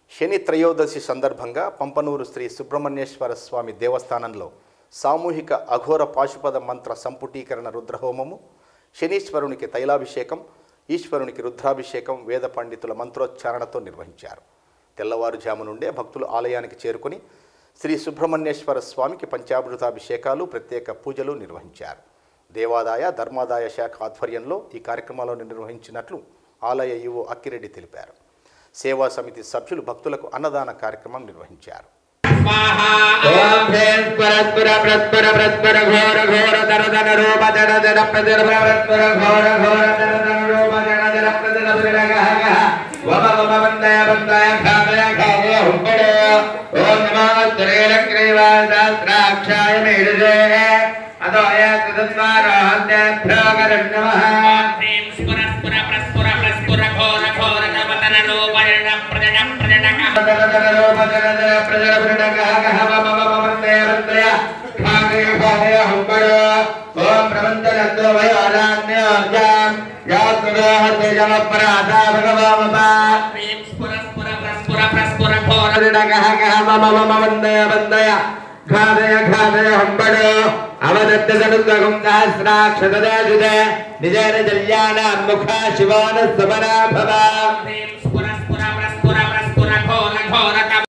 శని త్రయోదశి సందర్భంగా పంపనూరు శ్రీ సుబ్రహ్మణ్యేశ్వర స్వామి దేవస్థానంలో సామూహిక అఘోర పాశుపద మంత్ర సంపుటీకరణ రుద్రహోమము శనీశ్వరునికి తైలాభిషేకం ఈశ్వరునికి రుద్రాభిషేకం వేద పండితుల మంత్రోచ్చారణతో నిర్వహించారు తెల్లవారుజాము నుండే భక్తులు ఆలయానికి చేరుకుని శ్రీ సుబ్రహ్మణ్యేశ్వర స్వామికి పంచామృతాభిషేకాలు ప్రత్యేక పూజలు నిర్వహించారు దేవాదాయ ధర్మాదాయ శాఖ ఆధ్వర్యంలో ఈ కార్యక్రమాలను నిర్వహించినట్లు ఆలయ ఈవో అక్కిరెడ్డి తెలిపారు సేవా సమితి సభ్యులు భక్తులకు అన్నదాన కార్యక్రమం నిర్వహించారు ఓం హ్రీం పరస్పర పరస్పర పరస్పర ఘోర ఘోర దర దర రూప దర దర ప్రదర పరస్పర ఘోర ఘోర దర దర రూప దర దర ప్రదర విరగ హగ వమ వమ వందయ వందయ ఖాదయ ఖాదయ హుంబడే ఓం నమః శ్రీల క్రీవా సహస్రాక్షాయ మేడుజే అదోయ కృతస్వారాహ్యాభ్యో నమః హ్రీం స్ఫుర స్ఫుర ప్రస్ఫుర ప్రస్ఫుర ఘోర ఘోర నవతన రూపణ ప్రజన ప్రజనక దర దర రూప దర దర ప్రదర విరగ హగ వమ వమ వందయ వందయ ఖాదయ ఖాదయ హుంబడే ఓం ప్రవంతనత్వ వయోరాజ్ఞాం యా సురాహ తేజమపరాధా భగవామపా హ్రీం స్ఫుర స్ఫుర ప్రస్ఫుర ప్రస్ఫుర ఘోర వందయ వందయ ఘాదయ ఘాదయ హంబడు అవదత్త సనుద్వగం సహస్రాక్షతదాజుదే నిజేన జల్యాన ముఖ శివాన సమనా భవ హ్రీం స్ఫుర స్ఫుర ప్రస్ఫుర ప్రస్ఫుర ఘోర ఘోర